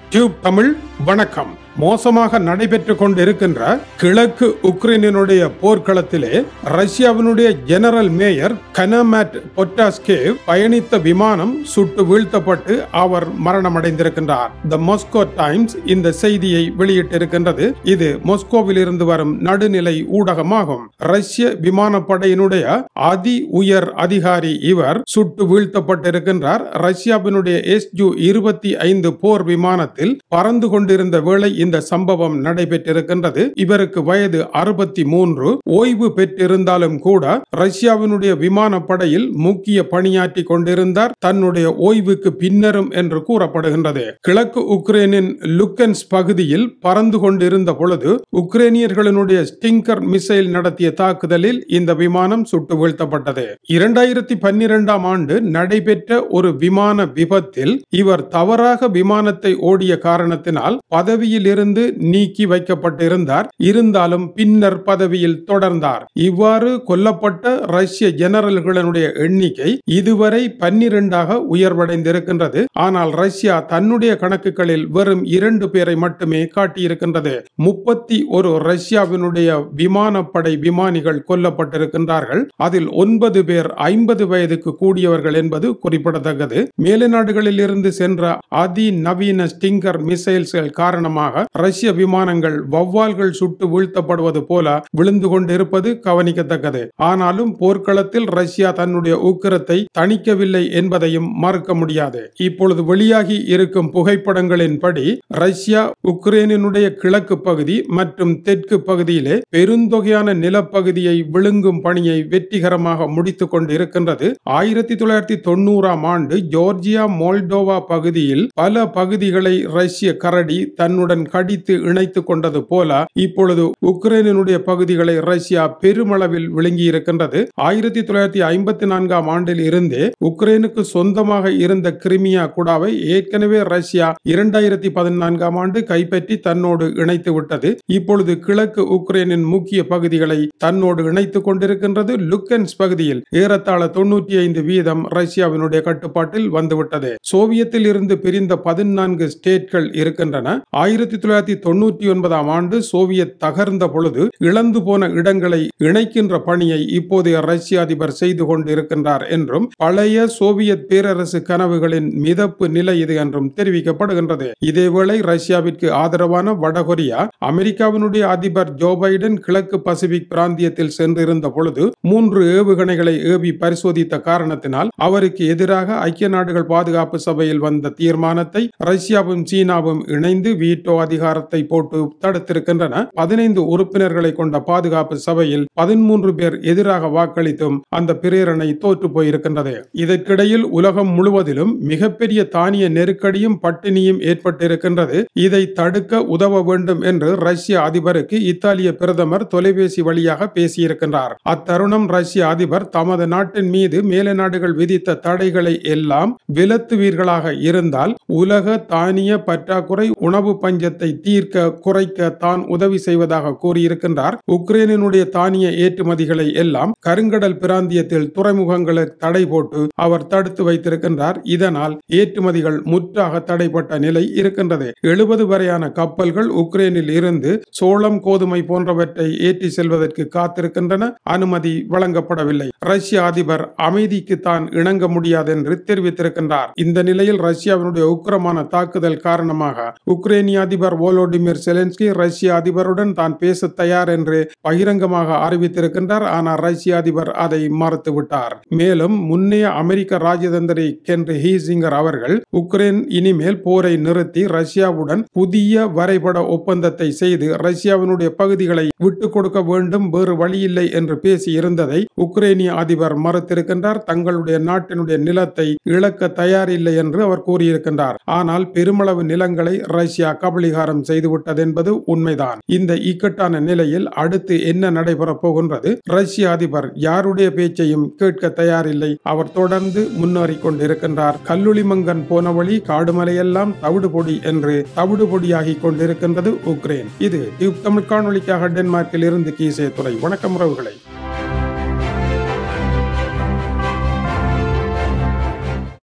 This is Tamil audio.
டியூப் தமிழ் வணக்கம் மோசமாக நடைபெற்றுக் கொண்டிருக்கின்ற கிழக்கு உக்ரைனினுடைய போர்க்களத்திலே ரஷ்யாவினுடைய ஜெனரல் மேயர் கனமேட் பொட்டாஸ்கேவ் பயணித்த விமானம் சுட்டு வீழ்த்தப்பட்டு அவர் மரணமடைந்திருக்கின்றார் த மாஸ்கோ டைம்ஸ் இந்த செய்தியை வெளியிட்டிருக்கின்றது இது மாஸ்கோவில் இருந்து வரும் நடுநிலை ஊடகமாகும் ரஷ்ய விமானப்படையினுடைய அதி உயர் அதிகாரி இவர் சுட்டு வீழ்த்தப்பட்டிருக்கின்றார் ரஷ்யாவினுடைய எஸ் ஜு இருபத்தி ஐந்து போர் விமானத்தில் பறந்து கொண்டிருந்த வேளை இந்த சம்பவம் நடைபெற்றிருக்கின்றது இவருக்கு வயது அறுபத்தி மூன்று ஓய்வு பெற்றிருந்தாலும் கூட ரஷ்யாவினுடைய விமானப்படையில் முக்கிய பணியாற்றி கொண்டிருந்தார் தன்னுடைய ஓய்வுக்கு பின்னரும் என்று கூறப்படுகின்றது கிழக்கு உக்ரைனின் லுக்கன்ஸ் பகுதியில் பறந்து கொண்டிருந்த பொழுது உக்ரைனியர்களினுடைய ஸ்டிங்கர் மிசைல் நடத்திய தாக்குதலில் இந்த விமானம் சுட்டு வீழ்த்தப்பட்டது இரண்டாயிரத்தி பன்னிரெண்டாம் ஆண்டு நடைபெற்ற ஒரு விமான விபத்தில் இவர் தவறாக விமானத்தை ஓடிய காரணத்தினால் பதவியில் இருந்து நீக்கி வைக்கப்பட்டிருந்தார் இருந்தாலும் பின்னர் பதவியில் தொடர்ந்தார் இவ்வாறு கொல்லப்பட்ட ரஷ்ய ஜெனரல்களினுடைய எண்ணிக்கை இதுவரை பன்னிரண்டாக உயர்வடைந்திருக்கின்றது ஆனால் ரஷ்யா தன்னுடைய கணக்குகளில் வெறும் இரண்டு பேரை மட்டுமே காட்டியிருக்கின்றது முப்பத்தி ஒரு ரஷ்யாவினுடைய விமானப்படை விமானிகள் கொல்லப்பட்டிருக்கின்றார்கள் அதில் ஒன்பது பேர் ஐம்பது வயதுக்கு கூடியவர்கள் என்பது குறிப்பிடத்தக்கது மேலை நாடுகளில் இருந்து சென்ற அதிநவீன ஸ்டிங்கர் மிசைல்ஸ்கள் காரணமாக ரஷ்ய விமானங்கள் வௌவால்கள் சுட்டு வீழ்த்தப்படுவது போல விழுந்து கொண்டிருப்பது கவனிக்கத்தக்கது ஆனாலும் போர்க்களத்தில் ரஷ்யா தன்னுடைய உக்கிரத்தை தணிக்கவில்லை என்பதையும் மறுக்க முடியாது இப்பொழுது வெளியாகி இருக்கும் புகைப்படங்களின்படி ரஷ்யா உக்ரைனினுடைய கிழக்கு பகுதி மற்றும் தெற்கு பகுதியிலே பெருந்தொகையான நிலப்பகுதியை விழுங்கும் பணியை வெற்றிகரமாக முடித்துக் கொண்டிருக்கின்றது ஆயிரத்தி தொள்ளாயிரத்தி தொண்ணூறாம் ஆண்டு ஜோர்ஜியா மோல்டோவா பகுதியில் பல பகுதிகளை ரஷ்ய கரடி தன்னுடன் கடித்து இணைத்துக் கொண்டது போல இப்பொழுது உக்ரைனினுடைய பகுதிகளை ரஷ்யா பெருமளவில் விழுங்கி இருக்கின்றது ஆயிரத்தி தொள்ளாயிரத்தி ஐம்பத்தி நான்காம் ஆண்டில் இருந்தே உக்ரைனுக்கு சொந்தமாக இருந்த கிரிமியா குடாவை ஏற்கனவே ரஷ்யா இரண்டாயிரத்தி பதினான்காம் ஆண்டு கைப்பற்றி தன்னோடு இணைத்து விட்டது இப்பொழுது கிழக்கு உக்ரைனின் முக்கிய பகுதிகளை தன்னோடு இணைத்துக் கொண்டிருக்கின்றது லுக்கன்ஸ் பகுதியில் ஏறத்தாழ தொண்ணூற்றி ஐந்து வீதம் ரஷ்யாவினுடைய கட்டுப்பாட்டில் வந்துவிட்டது சோவியத்தில் இருந்து பிரிந்த பதினான்கு ஸ்டேட்கள் இருக்கின்றன ஆயிரத்தி தொள்ளாயிரத்தி தொண்ணூற்றி ஒன்பதாம் ஆண்டு சோவியத் தகர்ந்த பொழுது இழந்து போன இடங்களை இணைக்கின்ற பணியை இப்போதைய ரஷ்ய அதிபர் செய்து கொண்டிருக்கின்றார் என்றும் பழைய சோவியத் பேரரசு கனவுகளின் மிதப்பு நிலை இது என்றும் தெரிவிக்கப்படுகின்றது இதேவேளை ரஷ்யாவிற்கு ஆதரவான வடகொரியா அமெரிக்காவினுடைய அதிபர் ஜோ பைடன் கிழக்கு பசிபிக் பிராந்தியத்தில் சென்றிருந்த பொழுது மூன்று ஏவுகணைகளை ஏவி பரிசோதித்த காரணத்தினால் அவருக்கு எதிராக ஐக்கிய நாடுகள் பாதுகாப்பு சபையில் வந்த தீர்மானத்தை ரஷ்யாவும் சீனாவும் இணைந்து வீட்டோ அதிகாரத்தை போட்டு தடுத்திருக்கின்றன பதினைந்து உறுப்பினர்களை கொண்ட பாதுகாப்பு சபையில் பதிமூன்று பேர் எதிராக வாக்களித்தும் அந்த பிரேரணை தோற்று போயிருக்கின்றது இதற்கிடையில் உலகம் முழுவதிலும் மிகப்பெரிய தானிய நெருக்கடியும் பட்டினியும் ஏற்பட்டிருக்கின்றது இதை தடுக்க உதவ வேண்டும் என்று ரஷ்ய அதிபருக்கு இத்தாலிய பிரதமர் தொலைபேசி வழியாக பேசியிருக்கின்றார் அத்தருணம் ரஷ்ய அதிபர் தமது நாட்டின் மீது மேலை நாடுகள் விதித்த தடைகளை எல்லாம் விலத்துவீர்களாக இருந்தால் உலக தானிய பற்றாக்குறை உணவு பஞ்சத்தை தீர்க்க குறைக்க தான் உதவி செய்வதாக கூறியிருக்கின்றார் உக்ரைனினுடைய தானிய ஏற்றுமதிகளை எல்லாம் கருங்கடல் பிராந்தியத்தில் துறைமுகங்களை தடை போட்டு அவர் தடுத்து வைத்திருக்கின்றார் இதனால் ஏற்றுமதிகள் முற்றாக தடைப்பட்ட நிலை இருக்கின்றது எழுபது வரையான கப்பல்கள் உக்ரைனில் இருந்து சோளம் கோதுமை போன்றவற்றை ஏற்றி செல்வதற்கு காத்திருக்கின்றன அனுமதி வழங்கப்படவில்லை ரஷ்ய அதிபர் அமைதிக்கு தான் இணங்க முடியாது என்று தெரிவித்திருக்கின்றார் இந்த நிலையில் ரஷ்யாவினுடைய உக்கிரமான தாக்குதல் காரணமாக உக்ரைனிய அதிபர் வோலோடிமிர் செலன்ஸ்கி ரஷ்ய அதிபருடன் தான் பேச தயார் என்று பகிரங்கமாக அறிவித்திருக்கின்றார் ஆனால் ரஷ்ய அதிபர் அதை மறுத்துவிட்டார் மேலும் முன்னைய அமெரிக்க ராஜதந்திரி கென்ரி ஹீசிங்கர் அவர்கள் உக்ரைன் இனிமேல் போரை நிறுத்தி ரஷ்யாவுடன் புதிய வரைபட ஒப்பந்தத்தை செய்து ரஷ்யாவினுடைய பகுதிகளை விட்டுக் கொடுக்க வேண்டும் வேறு வழியில்லை என்று பேசி இருந்ததை உக்ரைனிய அதிபர் மறுத்திருக்கின்றார் தங்களுடைய நாட்டினுடைய நிலத்தை இழக்க தயாரில்லை என்று அவர் கூறியிருக்கின்றார் ஆனால் பெருமளவு நிலங்களை ரஷ்யா கபலீகாரம் செய்துவிட்டது என்பது உண்மைதான் இந்த இக்கட்டான நிலையில் அடுத்து என்ன நடைபெறப் போகின்றது ரஷ்ய அதிபர் யாருடைய பேச்சையும் கேட்க தயாரில்லை அவர் தொடர்ந்து முன்னேறிக் கொண்டிருக்கின்றார் கல்லுளிமங்கன் போன வழி காடுமலையெல்லாம் தவிடு பொடி என்று தவிடு பொடியாகி கொண்டிருக்கின்றது உக்ரைன் இது டியூப் தமிழ் காணொலிக்காக டென்மார்க்கில் இருந்து கீசே துறை வணக்கம் உறவுகளை